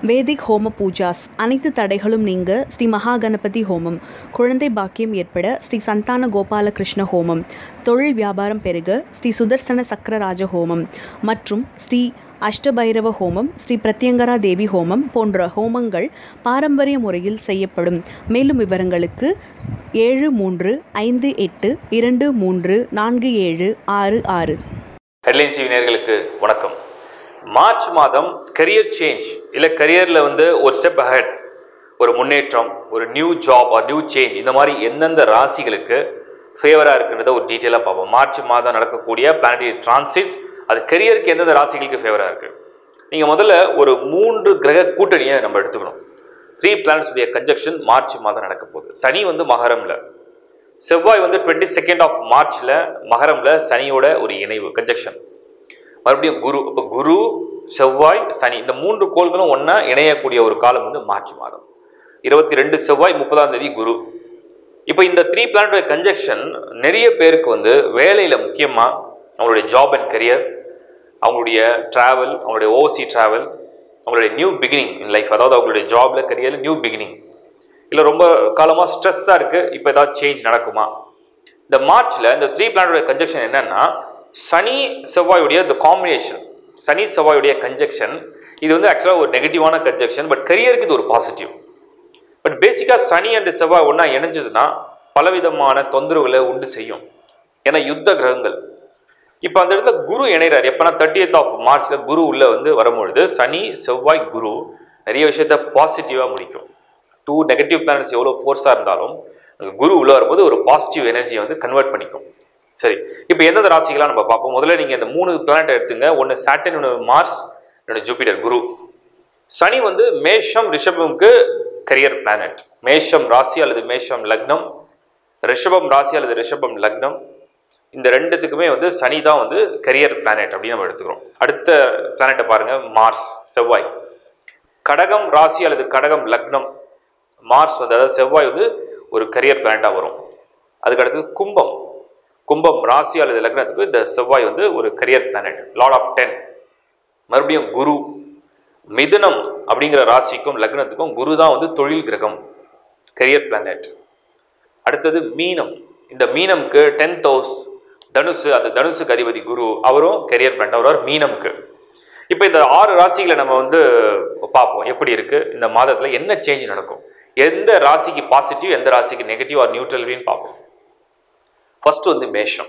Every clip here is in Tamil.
வேதிக் ஹோம பூஜாஸ் அனைத்து தடைகளும் நீங்க ஸ்ரீ மகா கணபதி ஹோமம் குழந்தை பாக்கியம் ஏற்பட ஸ்ரீ சந்தான கோபால கிருஷ்ண ஹோமம் தொழில் வியாபாரம் பெருக ஸ்ரீ சுதர்சன சக்கரராஜ ஹோமம் மற்றும் ஸ்ரீ அஷ்டபைரவ ஹோமம் ஸ்ரீ பிரத்யங்கரா தேவி ஹோமம் போன்ற ஹோமங்கள் பாரம்பரிய முறையில் செய்யப்படும் மேலும் விவரங்களுக்கு ஏழு மூன்று ஐந்து எட்டு இரண்டு மூன்று நான்கு ஏழு ஆறு ஆறு ஹெட்லைன்ஸ் நேயர்களுக்கு வணக்கம் மார்ச் மாதம் கரியர் சேஞ்ச் இல்லை கரியரில் வந்து ஒரு ஸ்டெப் அஹெட் ஒரு முன்னேற்றம் ஒரு நியூ ஜாப் ஒரு நியூ சேஞ்ச் இந்த மாதிரி எந்தெந்த ராசிகளுக்கு ஃபேவராக இருக்குன்றத ஒரு டீட்டெயிலாக பார்ப்போம் மார்ச் மாதம் நடக்கக்கூடிய பிளானட்டரி டிரான்சிட்ஸ் அது கரியருக்கு எந்தெந்த ராசிகளுக்கு ஃபேவராக இருக்குது நீங்கள் முதல்ல ஒரு மூன்று கிரக கூட்டணியை நம்ம எடுத்துக்கணும் த்ரீ பிளானட்ஸுடைய கன்ஜெக்ஷன் மார்ச் மாதம் நடக்க போகுது சனி வந்து மகரமில் செவ்வாய் வந்து டுவெண்ட்டி செகண்ட் ஆஃப் மார்ச்சில் மகரமில் சனியோட ஒரு இணைவு கன்ஜெக்ஷன் மறுபடியும் குரு இப்போ குரு செவ்வாய் சனி இந்த மூன்று கோள்களும் ஒன்றா இணையக்கூடிய ஒரு காலம் வந்து மார்ச் மாதம் இருபத்தி ரெண்டு செவ்வாய் முப்பதாம் தேதி குரு இப்போ இந்த த்ரீ பிளானட்டோட கன்ஜெக்ஷன் நிறைய பேருக்கு வந்து வேலையில் முக்கியமாக அவங்களுடைய ஜாப் அண்ட் கரியர் அவங்களுடைய ட்ராவல் அவங்களுடைய ஓவர்சி ட்ராவல் அவங்களுடைய நியூ பிகினிங் இன் லைஃப் அதாவது அவங்களுடைய ஜாபில் கரியரில் நியூ பிகினிங் இல்லை ரொம்ப காலமாக ஸ்ட்ரெஸ்ஸாக இருக்குது இப்போ ஏதாவது சேஞ்ச் நடக்குமா இந்த மார்ச்சில் இந்த த்ரீ பிளானோட கன்ஜெக்ஷன் என்னன்னா சனி செவ்வாயுடைய இந்த காம்பினேஷன் சனி செவ்வாயுடைய கன்ஜெக்ஷன் இது வந்து ஆக்சுவலாக ஒரு நெகட்டிவான கன்ஜெக்ஷன் பட் கரியருக்கு இது ஒரு பாசிட்டிவ் பட் பேசிக்காக சனி அண்ட் செவ்வாய் ஒன்றா இணைஞ்சதுன்னா பலவிதமான தொந்தரவுகளை உண்டு செய்யும் ஏன்னா யுத்த கிரகங்கள் இப்போ அந்த இடத்துல குரு இணைகிறார் எப்போனா தேர்ட்டியத் ஆஃப் மார்ச்சில் குரு உள்ளே வந்து வரும்பொழுது சனி செவ்வாய் குரு நிறைய விஷயத்த பாசிட்டிவாக முடிக்கும் டூ நெகட்டிவ் பிளானட்ஸ் எவ்வளோ ஃபோர்ஸாக இருந்தாலும் குரு உள்ள வரும்போது ஒரு பாசிட்டிவ் எனர்ஜியை வந்து கன்வெர்ட் பண்ணிக்கும் சரி இப்போ எந்தெந்த ராசிகளாக நம்ம பார்ப்போம் முதல்ல நீங்கள் இந்த மூணு பிளானட் எடுத்துங்க ஒன்று சாட்டன் ஒன்று மார்ஸ் இன்னொன்று ஜூபிட்டர் குரு சனி வந்து மேஷம் ரிஷபம்க்கு கரியர் பிளானட் மேஷம் ராசி அல்லது மேஷம் லக்னம் ரிஷபம் ராசி அல்லது ரிஷபம் லக்னம் இந்த ரெண்டுத்துக்குமே வந்து சனி தான் வந்து கரியர் பிளானட் அப்படின்னு நம்ம எடுத்துக்கிறோம் அடுத்த பிளானட்டை பாருங்கள் மார்ஸ் செவ்வாய் கடகம் ராசி அல்லது கடகம் லக்னம் மார்ஸ் வந்து அதாவது செவ்வாய் வந்து ஒரு கரியர் பிளானட்டாக வரும் அதுக்கு அடுத்தது கும்பம் கும்பம் ராசி அல்லது லக்னத்துக்கு இந்த செவ்வாய் வந்து ஒரு career planet lord of ten மறுபடியும் குரு மிதுனம் அப்படிங்கிற ராசிக்கும் லக்னத்துக்கும் குரு தான் வந்து தொழில் கிரகம் கரியர் பிளானட் அடுத்தது மீனம் இந்த மீனம்க்கு டென்த் ஹவுஸ் தனுசு அந்த தனுசுக்கு அதிபதி குரு அவரும் கரியர் பிளானட் வருவார் மீனம்க்கு இப்போ இந்த ஆறு ராசிகளை நம்ம வந்து பார்ப்போம் எப்படி இருக்குது இந்த மாதத்தில் என்ன சேஞ்ச் நடக்கும் எந்த ராசிக்கு பாசிட்டிவ் எந்த ராசிக்கு நெகட்டிவ் ஆர் நியூட்ரல் அப்படின்னு பார்ப்போம் ஃபர்ஸ்ட் வந்து மேஷம்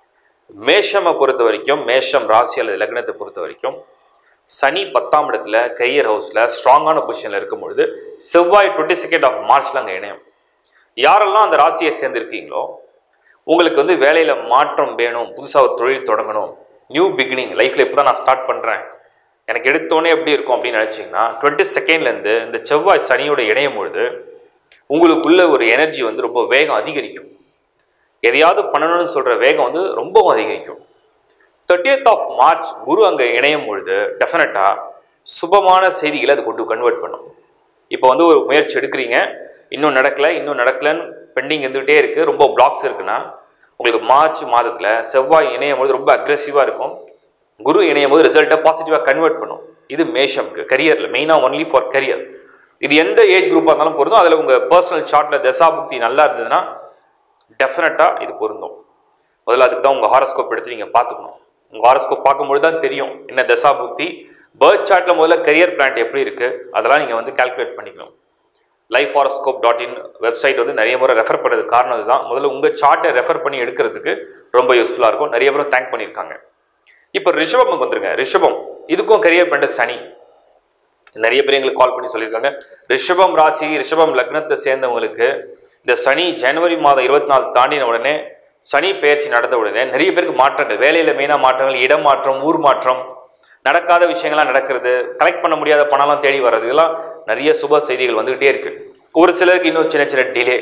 மேஷமை பொறுத்த வரைக்கும் மேஷம் ராசி அல்லது லக்னத்தை பொறுத்த வரைக்கும் சனி பத்தாம் இடத்துல கரியர் ஹவுஸில் ஸ்ட்ராங்கான பொசிஷனில் இருக்கும் பொழுது செவ்வாய் டுவெண்ட்டி செகண்ட் ஆஃப் மார்ச்சில் அங்கே இணையும் யாரெல்லாம் அந்த ராசியை சேர்ந்துருக்கீங்களோ உங்களுக்கு வந்து வேலையில் மாற்றம் வேணும் புதுசாக ஒரு தொழில் தொடங்கணும் நியூ பிகினிங் லைஃப்பில் இப்போ தான் நான் ஸ்டார்ட் பண்ணுறேன் எனக்கு எடுத்தோடனே எப்படி இருக்கும் அப்படின்னு நினச்சிங்கன்னா டுவெண்ட்டி செகண்ட்லேருந்து இந்த செவ்வாய் சனியோட இணையும் பொழுது உங்களுக்குள்ள ஒரு எனர்ஜி வந்து ரொம்ப வேகம் அதிகரிக்கும் எதையாவது பண்ணணும்னு சொல்கிற வேகம் வந்து ரொம்பவும் அதிகரிக்கும் தேர்ட்டியத் ஆஃப் மார்ச் குரு அங்கே இணையும் பொழுது டெஃபினட்டாக சுபமான செய்திகளை அது கொண்டு கன்வெர்ட் பண்ணும் இப்போ வந்து ஒரு முயற்சி எடுக்கிறீங்க இன்னும் நடக்கலை இன்னும் நடக்கலைன்னு பெண்டிங் இருந்துகிட்டே இருக்குது ரொம்ப பிளாக்ஸ் இருக்குன்னா உங்களுக்கு மார்ச் மாதத்தில் செவ்வாய் இணையும் போது ரொம்ப அக்ரெசிவாக இருக்கும் குரு இணையும் போது ரிசல்ட்டை பாசிட்டிவாக கன்வெர்ட் பண்ணும் இது மேஷம்க்கு கரியரில் மெயினாக ஒன்லி ஃபார் கரியர் இது எந்த ஏஜ் குரூப்பாக இருந்தாலும் பொருந்தும் அதில் உங்கள் பர்சனல் சார்ட்டில் தசாபுக்தி நல்லா இருந்ததுன்னா டெஃபினட்டாக இது பொருந்தும் முதல்ல அதுக்கு தான் உங்கள் ஹாரஸ்கோப் எடுத்து நீங்கள் பார்த்துக்கணும் உங்கள் ஹாரஸ்கோப் பார்க்கும்போது தான் தெரியும் என்ன தசாபுக்தி பேர்த் சார்ட்டில் முதல்ல கரியர் பிளான்ட் எப்படி இருக்குது அதெல்லாம் நீங்கள் வந்து கால்குலேட் பண்ணிக்கணும் life horoscope dot in website வந்து நிறைய முறை ரெஃபர் பண்ணுறது காரணம் இதுதான் முதல்ல உங்கள் சார்ட்டை ரெஃபர் பண்ணி எடுக்கிறதுக்கு ரொம்ப யூஸ்ஃபுல்லாக இருக்கும் நிறைய பேரும் தேங்க் பண்ணியிருக்காங்க இப்போ ரிஷபமுக்கு வந்துருங்க ரிஷபம் இதுக்கும் கரியர் பண்ணுற சனி நிறைய பேர் எங்களுக்கு கால் பண்ணி சொல்லியிருக்காங்க ரிஷபம் ராசி ரிஷபம் லக்னத்தை சேர்ந்தவங்களுக்கு இந்த சனி ஜனவரி மாதம் இருபத்தி நாலு தாண்டின உடனே சனி பயிற்சி நடந்த உடனே நிறைய பேருக்கு மாற்றங்கள் வேலையில் மெயினாக மாற்றங்கள் இடம் மாற்றம் ஊர் மாற்றம் நடக்காத விஷயங்கள்லாம் நடக்கிறது கலெக்ட் பண்ண முடியாத பணம்லாம் தேடி வர்றது இதெல்லாம் நிறைய சுப செய்திகள் வந்துகிட்டே இருக்கு ஒரு சிலருக்கு இன்னும் சின்ன சின்ன டிலே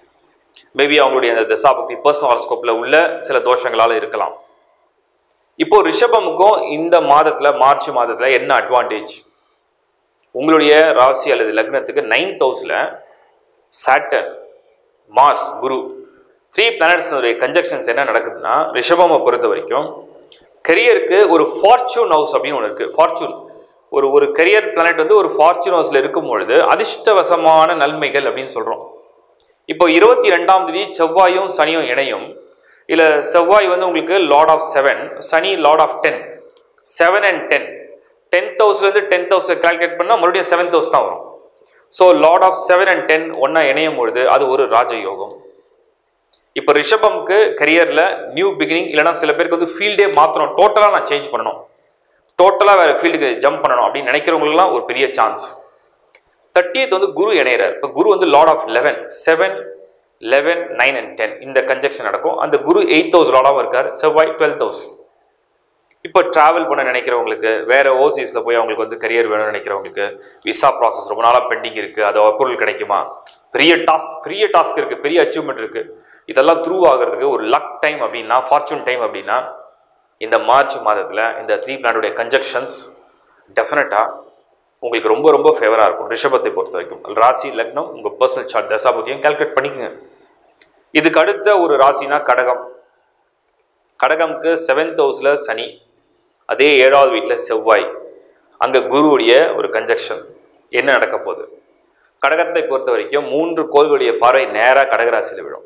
மேபி அவங்களுடைய அந்த தசாபக்தி பர்சனல் ஹாரஸ்கோப்பில் உள்ள சில தோஷங்களால் இருக்கலாம் இப்போ ரிஷபமுக்கும் இந்த மாதத்தில் மார்ச் மாதத்தில் என்ன அட்வான்டேஜ் உங்களுடைய ராசி அல்லது லக்னத்துக்கு நைன்த் ஹவுஸில் சாட்டர்ன் மார்ஸ் குரு த்ரீ பிளானட்ஸுடைய கன்ஜெக்ஷன்ஸ் என்ன நடக்குதுன்னா ரிஷபமை பொறுத்த வரைக்கும் கரியருக்கு ஒரு ஃபார்ச்சூன் ஹவுஸ் அப்படின்னு ஒன்று இருக்குது ஃபார்ச்சூன் ஒரு ஒரு கரியர் பிளானட் வந்து ஒரு ஃபார்ச்சூன் ஹவுஸில் இருக்கும் பொழுது அதிர்ஷ்டவசமான நன்மைகள் அப்படின்னு சொல்கிறோம் இப்போ இருபத்தி ரெண்டாம் தேதி செவ்வாயும் சனியும் இணையும் இல்லை செவ்வாய் வந்து உங்களுக்கு lord of seven Shani lord of ten seven and ten tenth ஹவுஸ்லேருந்து டென்த் ஹவுஸை கால்குலேட் பண்ணால் மறுபடியும் செவன்த் ஹவுஸ் தான் வரும் so lord of seven and ten ஒன்றா இணையும் பொழுது அது ஒரு ராஜயோகம் இப்போ ரிஷபம்க்கு கரியரில் நியூ பிகினிங் இல்லைனா சில பேருக்கு வந்து ஃபீல்டே மாற்றணும் டோட்டலாக நான் சேஞ்ச் பண்ணணும் டோட்டலாக வேறு ஃபீல்டுக்கு ஜம்ப் பண்ணணும் அப்படின்னு நினைக்கிறவங்களுக்குலாம் ஒரு பெரிய சான்ஸ் தேர்ட்டியத் வந்து குரு இணையிறார் இப்போ குரு வந்து lord of eleven seven eleven nine and ten இந்த கன்ஜெக்ஷன் நடக்கும் அந்த குரு எயித் ஹவுஸ் லார்டாகவும் இருக்கார் செவ்வாய் டுவெல்த் ஹவுஸ் இப்போ ட்ராவல் பண்ண நினைக்கிறவங்களுக்கு வேறு ஓசிஸில் போய் அவங்களுக்கு வந்து கரியர் வேணும்னு நினைக்கிறவங்களுக்கு விசா ப்ராசஸ் ரொம்ப நாளாக பெண்டிங் இருக்குது அது அப்ரூவல் கிடைக்குமா பெரிய டாஸ்க் பெரிய டாஸ்க் இருக்குது பெரிய அச்சீவ்மெண்ட் இருக்குது இதெல்லாம் த்ரூ ஆகிறதுக்கு ஒரு லக் டைம் அப்படின்னா ஃபார்ச்சூன் டைம் அப்படின்னா இந்த மார்ச் மாதத்தில் இந்த த்ரீ பிளானுடைய கன்ஜெக்ஷன்ஸ் டெஃபினட்டாக உங்களுக்கு ரொம்ப ரொம்ப ஃபேவராக இருக்கும் ரிஷபத்தை பொறுத்த வரைக்கும் ராசி லக்னம் உங்கள் பர்சனல் சார்ட் தசாபதியும் கால்குலேட் பண்ணிக்கோங்க இதுக்கு அடுத்த ஒரு ராசினா கடகம் கடகம்க்கு செவன்த் ஹவுஸில் சனி அதே ஏழாவது வீட்டில் செவ்வாய் அங்கே குருவுடைய ஒரு கன்ஜெக்ஷன் என்ன நடக்க போகுது கடகத்தை பொறுத்த வரைக்கும் மூன்று கோள்களுடைய பார்வை நேராக கடகராசியில் விழும்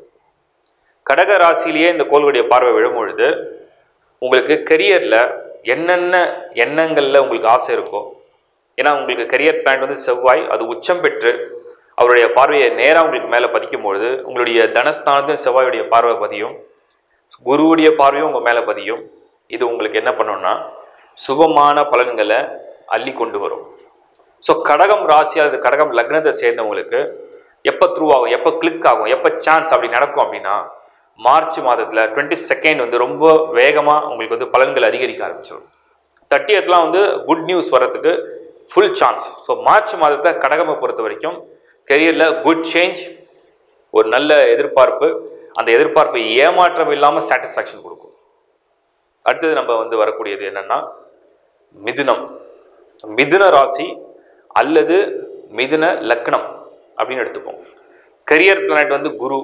கடக ராசியிலேயே இந்த கோள்களுடைய பார்வை விழும் பொழுது உங்களுக்கு கரியரில் என்னென்ன எண்ணங்களில் உங்களுக்கு ஆசை இருக்கோ ஏன்னா உங்களுக்கு கரியர் பிளான் வந்து செவ்வாய் அது உச்சம் பெற்று அவருடைய பார்வையை நேராக உங்களுக்கு மேலே பதிக்கும் பொழுது உங்களுடைய தனஸ்தானத்தில் செவ்வாயுடைய பார்வை பதியும் குருவுடைய பார்வையும் உங்கள் மேலே பதியும் இது உங்களுக்கு என்ன பண்ணும்னா சுபமான பலன்களை அள்ளி கொண்டு வரும் ஸோ கடகம் ராசி அல்லது கடகம் லக்னத்தை சேர்ந்தவங்களுக்கு எப்போ த்ரூ ஆகும் எப்போ கிளிக் ஆகும் எப்போ சான்ஸ் அப்படி நடக்கும் அப்படின்னா மார்ச் மாதத்தில் டுவெண்ட்டி செகண்ட் வந்து ரொம்ப வேகமாக உங்களுக்கு வந்து பலன்கள் அதிகரிக்க ஆரம்பிச்சிடும் தேர்ட்டியத்லாம் வந்து குட் நியூஸ் வர்றதுக்கு ஃபுல் சான்ஸ் ஸோ மார்ச் மாதத்தில் கடகமை பொறுத்த வரைக்கும் கெரியரில் குட் சேஞ்ச் ஒரு நல்ல எதிர்பார்ப்பு அந்த எதிர்பார்ப்பு ஏமாற்றம் இல்லாமல் சாட்டிஸ்ஃபேக்ஷன் கொடுக்கும் அடுத்தது நம்ம வந்து வரக்கூடியது என்னென்னா மிதுனம் மிதுன ராசி அல்லது மிதுன லக்னம் அப்படின்னு எடுத்துப்போம் கரியர் பிளானட் வந்து குரு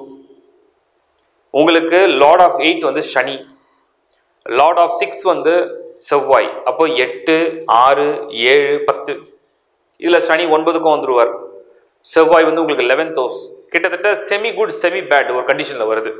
உங்களுக்கு லார்ட் ஆஃப் எயிட் வந்து சனி லார்ட் ஆஃப் சிக்ஸ் வந்து செவ்வாய் அப்போ எட்டு ஆறு ஏழு பத்து இதில் சனி ஒன்பதுக்கும் வந்துருவார் செவ்வாய் வந்து உங்களுக்கு லெவன்த் ஹவுஸ் கிட்டத்தட்ட செமி குட் செமி பேட் ஒரு கண்டிஷனில் வருது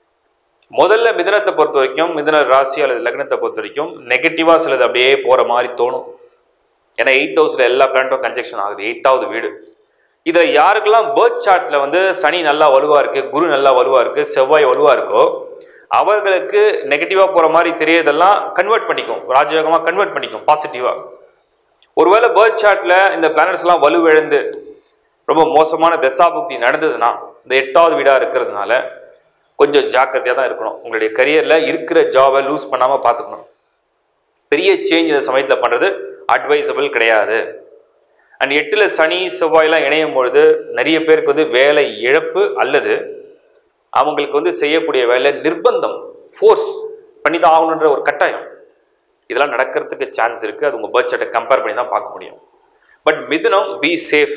முதல்ல மிதனத்தை பொறுத்த வரைக்கும் மிதன ராசி அல்லது லக்னத்தை பொறுத்த வரைக்கும் நெகட்டிவாக சிலது அப்படியே போகிற மாதிரி தோணும் ஏன்னா எயிட் ஹவுஸில் எல்லா பிளானட்டும் கன்ஜெக்ஷன் ஆகுது எயிட்டாவது வீடு இதை யாருக்கெல்லாம் பேர்த் சார்ட்டில் வந்து சனி நல்லா வலுவாக இருக்குது குரு நல்லா வலுவாக இருக்குது செவ்வாய் வலுவாக இருக்கோ அவர்களுக்கு நெகட்டிவாக போகிற மாதிரி தெரியறதெல்லாம் கன்வெர்ட் பண்ணிக்கும் ராஜயோகமாக கன்வெர்ட் பண்ணிக்கும் பாசிட்டிவாக ஒருவேளை பேர்த் சார்ட்டில் இந்த பிளானட்ஸ்லாம் வலுவிழந்து ரொம்ப மோசமான தசாபுக்தி நடந்ததுன்னா இந்த எட்டாவது வீடாக இருக்கிறதுனால கொஞ்சம் ஜாக்கிரதையாக தான் இருக்கணும் உங்களுடைய கரியரில் இருக்கிற ஜாபை லூஸ் பண்ணாமல் பார்த்துக்கணும் பெரிய சேஞ்ச் இந்த சமயத்தில் பண்ணுறது அட்வைசபிள் கிடையாது அண்ட் எட்டில் சனி செவ்வாயெல்லாம் இணையும் பொழுது நிறைய பேருக்கு வந்து வேலை இழப்பு அல்லது அவங்களுக்கு வந்து செய்யக்கூடிய வேலை நிர்பந்தம் ஃபோர்ஸ் பண்ணி தான் ஆகணுன்ற ஒரு கட்டாயம் இதெல்லாம் நடக்கிறதுக்கு சான்ஸ் இருக்குது அது உங்கள் பட்ஜெட்டை கம்பேர் பண்ணி தான் பார்க்க முடியும் பட் மிதுனம் பி சேஃப்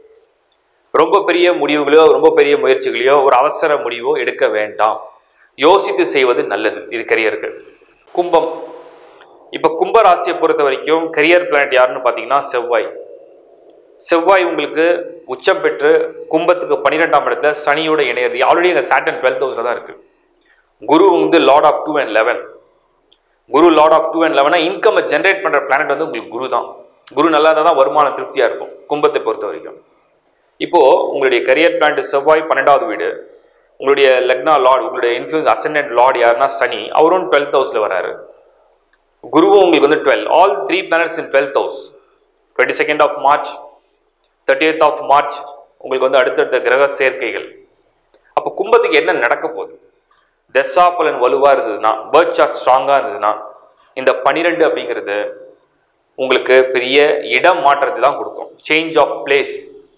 ரொம்ப பெரிய முடிவுகளையோ ரொம்ப பெரிய முயற்சிகளையோ ஒரு அவசர முடிவோ எடுக்க வேண்டாம் யோசித்து செய்வது நல்லது இது கரியருக்கு கும்பம் இப்போ கும்ப ராசியை பொறுத்த வரைக்கும் கரியர் பிளானட் யாருன்னு பார்த்தீங்கன்னா செவ்வாய் செவ்வாய் உங்களுக்கு உச்சம் பெற்று கும்பத்துக்கு பன்னிரெண்டாம் இடத்துல சனியோட இணையிறது ஆல்ரெடி எங்கள் சாட்டன் டுவெல்த் ஹவுஸில் தான் இருக்குது குரு வந்து lord of two and eleven Guru lord of two and லெவனா இன்கம் ஜென்ரேட் பண்ணுற பிளானட் வந்து உங்களுக்கு குரு தான் குரு நல்லா இருந்தால் தான் வருமானம் திருப்தியாக இருக்கும் கும்பத்தை பொறுத்த வரைக்கும் இப்போது உங்களுடைய கரியர் பிளான்ட் செவ்வாய் பன்னெண்டாவது வீடு உங்களுடைய லக்னா லார்ட் உங்களுடைய இன்ஃப்ளூயன்ஸ் அசண்டன்ட் லார்ட் யாருன்னா சனி அவரும் டுவெல்த் ஹவுஸில் வராரு குருவும் உங்களுக்கு வந்து twelve all three planets in twelfth house twenty second of March thirtieth of March உங்களுக்கு வந்து அடுத்தடுத்த கிரக சேர்க்கைகள் அப்போ கும்பத்துக்கு என்ன நடக்க போகுது தசாபலன் வலுவாக இருந்ததுன்னா பேர்த் சார்ட் ஸ்ட்ராங்காக இருந்ததுன்னா இந்த பனிரெண்டு அப்படிங்கிறது உங்களுக்கு பெரிய இடம் மாற்றத்தை தான் கொடுக்கும் சேஞ்ச் ஆஃப் பிளேஸ்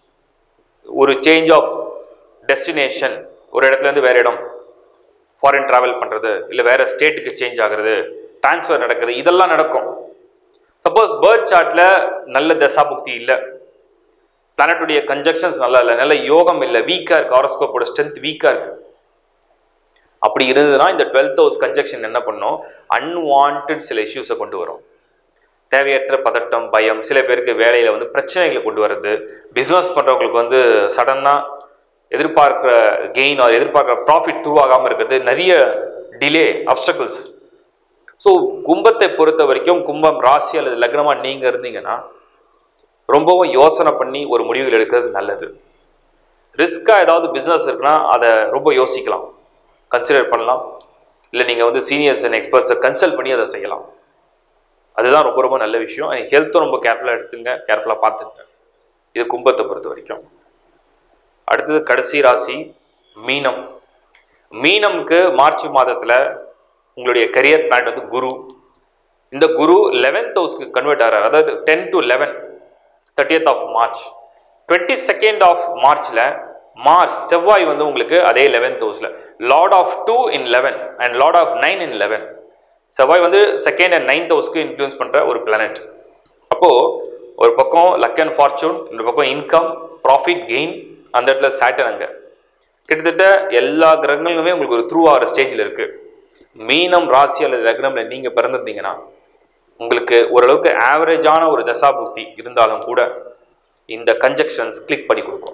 ஒரு சேஞ்ச் ஆஃப் டெஸ்டினேஷன் ஒரு இடத்துலேருந்து வேறு இடம் ஃபாரின் ட்ராவல் பண்ணுறது இல்லை வேறு ஸ்டேட்டுக்கு சேஞ்ச் ஆகுறது ட்ரான்ஸ்ஃபர் நடக்குது இதெல்லாம் நடக்கும் சப்போஸ் பேர்த் சார்ட்டில் நல்ல தசாபுக்தி இல்லை பிளானட்டுடைய கன்ஜக்ஷன்ஸ் நல்லா இல்லை நல்ல யோகம் இல்லை வீக்காக இருக்குது ஹாரோஸ்கோப்போட ஸ்ட்ரென்த் வீக்காக இருக்குது அப்படி இருந்ததுன்னா இந்த டுவெல்த் ஹவுஸ் கன்ஜக்ஷன் என்ன பண்ணும் அன்வான்ட் சில இஷ்யூஸை கொண்டு வரும் தேவையற்ற பதட்டம் பயம் சில பேருக்கு வேலையில் வந்து பிரச்சனைகளை கொண்டு வர்றது பிஸ்னஸ் பண்ணுறவங்களுக்கு வந்து சடனாக எதிர்பார்க்குற கெயின் ஆர் எதிர்பார்க்குற ப்ராஃபிட் துருவாகாமல் இருக்கிறது நிறைய டிலே அப்டக்கிள்ஸ் ஸோ கும்பத்தை பொறுத்த வரைக்கும் கும்பம் ராசி அல்லது லக்னமாக நீங்கள் இருந்தீங்கன்னா ரொம்பவும் யோசனை பண்ணி ஒரு முடிவுகள் எடுக்கிறது நல்லது ரிஸ்க்காக ஏதாவது பிஸ்னஸ் இருக்குன்னா அதை ரொம்ப யோசிக்கலாம் கன்சிடர் பண்ணலாம் இல்லை நீங்கள் வந்து சீனியர்ஸ் அண்ட் எக்ஸ்பர்ட்ஸை கன்சல்ட் பண்ணி அதை செய்யலாம் அதுதான் ரொம்ப ரொம்ப நல்ல விஷயம் ஹெல்த்தும் ரொம்ப கேர்ஃபுல்லாக எடுத்துங்க கேர்ஃபுல்லாக பார்த்துங்க இது கும்பத்தை பொறுத்த வரைக்கும் அடுத்தது கடைசி ராசி மீனம் மீனம்க்கு மார்ச் மாதத்தில் உங்களுடைய கரியர் பிளான் வந்து குரு இந்த குரு லெவன்த் ஹவுஸ்க்கு கன்வெர்ட் ஆகிறார் அதாவது ten to eleven thirtieth of March twenty second of மார்ச்சில் மார்ச் செவ்வாய் வந்து உங்களுக்கு அதே லெவன்த் ஹவுஸில் lord of two in eleven and lord of nine in eleven செவ்வாய் வந்து செகண்ட் அண்ட் நைன்த் ஹவுஸ்க்கு இன்ஃப்ளூயன்ஸ் பண்ணுற ஒரு பிளானட் அப்போது ஒரு பக்கம் லக் அண்ட் ஃபார்ச்சூன் இந்த பக்கம் இன்கம் ப்ராஃபிட் கெயின் அந்த இடத்துல சேட்டன் அங்கே கிட்டத்தட்ட எல்லா கிரகங்களுமே உங்களுக்கு ஒரு த்ரூ ஆகிற ஸ்டேஜில் இருக்குது மீனம் ராசி அல்லது லக்னம்ல நீங்கள் பிறந்திருந்தீங்கன்னா உங்களுக்கு ஓரளவுக்கு ஆவரேஜான ஒரு தசாபுக்தி இருந்தாலும் கூட இந்த கன்ஜெக்ஷன்ஸ் கிளிக் பண்ணி கொடுக்கும்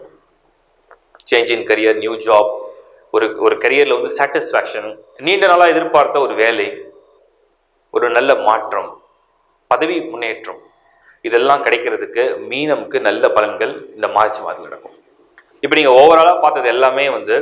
change in career new job ஒரு ஒரு கரியரில் வந்து சாட்டிஸ்ஃபேக்ஷன் நீண்ட நாளாக எதிர்பார்த்த ஒரு வேலை ஒரு நல்ல மாற்றம் பதவி முன்னேற்றம் இதெல்லாம் கிடைக்கிறதுக்கு மீனமுக்கு நல்ல பலன்கள் இந்த மார்ச் மாதத்தில் நடக்கும் இப்போ நீங்கள் ஓவராலாக பார்த்தது எல்லாமே வந்து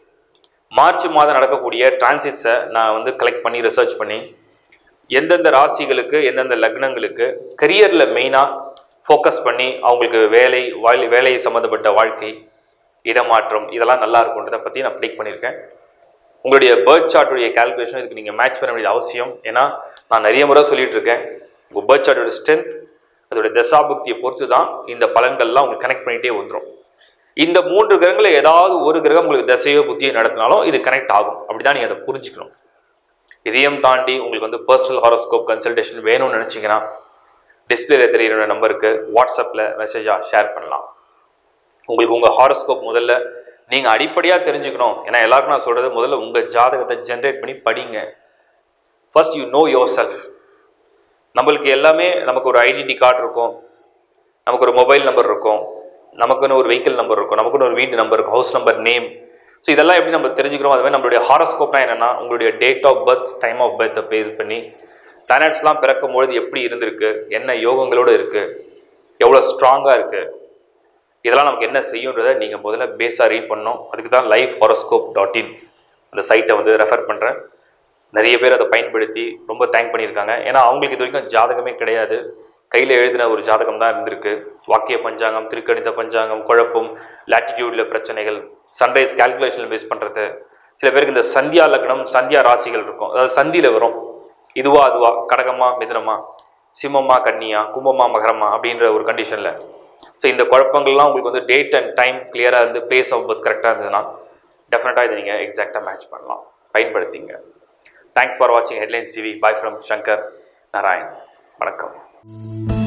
மார்ச் மாதம் நடக்கக்கூடிய டிரான்சிட்ஸை நான் வந்து கலெக்ட் பண்ணி ரிசர்ச் பண்ணி எந்தெந்த ராசிகளுக்கு எந்தெந்த லக்னங்களுக்கு கரியரில் மெயினாக ஃபோக்கஸ் பண்ணி அவங்களுக்கு வேலை வாழ் வேலை சம்மந்தப்பட்ட வாழ்க்கை இடமாற்றம் இதெல்லாம் நல்லா இருக்குன்றதை பற்றி நான் ப்ரிடிக் பண்ணியிருக்கேன் உங்களுடைய பேர்த் சார்ட்டுடைய கால்குலேஷன் இதுக்கு நீங்கள் மேட்ச் பண்ண வேண்டியது அவசியம் ஏன்னா நான் நிறைய முறை சொல்லிட்டு இருக்கேன் உங்கள் பேர்த் சார்ட்டோட ஸ்ட்ரென்த் அதோட தசாபுக்தியை பொறுத்து தான் இந்த பலன்கள்லாம் உங்களுக்கு கனெக்ட் பண்ணிகிட்டே வந்துடும் இந்த மூன்று கிரகங்களில் ஏதாவது ஒரு கிரகம் உங்களுக்கு தசையோ புத்தியோ நடத்தினாலும் இது கனெக்ட் ஆகும் அப்படி தான் நீங்கள் அதை புரிஞ்சுக்கணும் இதையும் தாண்டி உங்களுக்கு வந்து பர்சனல் ஹாரோஸ்கோப் கன்சல்டேஷன் வேணும்னு நினச்சிங்கன்னா டிஸ்பிளேல தெரியிற நம்பருக்கு வாட்ஸ்அப்பில் மெசேஜாக ஷேர் பண்ணலாம் உங்களுக்கு உங்கள் ஹாரோஸ்கோப் முதல்ல நீங்கள் அடிப்படையாக தெரிஞ்சுக்கணும் ஏன்னா எல்லாருக்கும் நான் சொல்கிறது முதல்ல உங்கள் ஜாதகத்தை ஜென்ரேட் பண்ணி படிங்க first you know yourself நம்மளுக்கு எல்லாமே நமக்கு ஒரு ஐடென்டி கார்டு இருக்கும் நமக்கு ஒரு மொபைல் நம்பர் இருக்கும் நமக்குன்னு ஒரு வெஹிக்கிள் நம்பர் இருக்கும் நமக்குன்னு ஒரு வீட்டு நம்பர் இருக்கும் ஹவுஸ் நம்பர் நேம் ஸோ இதெல்லாம் எப்படி நம்ம தெரிஞ்சுக்கிறோம் அது மாதிரி நம்மளுடைய ஹாரோஸ்கோப்னா என்னென்னா உங்களுடைய date of birth time of பர்த்தை பேஸ் பண்ணி பிளானட்ஸ்லாம் பிறக்கும் பொழுது எப்படி இருந்திருக்கு என்ன யோகங்களோடு இருக்குது எவ்வளோ ஸ்ட்ராங்காக இருக்குது இதெல்லாம் நமக்கு என்ன செய்யுன்றதை நீங்கள் முதல்ல பேஸாக ரீட் பண்ணணும் அதுக்கு தான் லைஃப் ஹாரோஸ்கோப் டாட் இன் அந்த சைட்டை வந்து ரெஃபர் பண்ணுறேன் நிறைய பேர் அதை பயன்படுத்தி ரொம்ப தேங்க் பண்ணியிருக்காங்க ஏன்னா அவங்களுக்கு இது வரைக்கும் ஜாதகமே கிடையாது கையில் எழுதின ஒரு ஜாதகம் தான் இருந்திருக்கு வாக்கிய பஞ்சாங்கம் திருக்கணித பஞ்சாங்கம் குழப்பம் லாட்டிடியூடில் பிரச்சனைகள் சன்ரைஸ் கால்குலேஷனில் பேஸ் பண்ணுறது சில பேருக்கு இந்த சந்தியா லக்னம் சந்தியா ராசிகள் இருக்கும் அதாவது சந்தியில் வரும் இதுவா அதுவா கடகமா மிதுனமா சிம்மமா கன்னியா கும்பமா மகரமா அப்படின்ற ஒரு கண்டிஷனில் ஸோ இந்த குழப்பங்கள்லாம் உங்களுக்கு வந்து டேட் அண்ட் டைம் கிளியராக இருந்து பிளேஸ் ஆஃப் பர்த் கரெக்டாக இருந்ததுன்னா டெஃபினட்டாக இதை நீங்கள் எக்ஸாக்டாக மேட்ச் பண்ணலாம் பயன்படுத்திங்க தேங்க்ஸ் ஃபார் வாட்சிங் headlines TV bye from Shankar Narayan வணக்கம்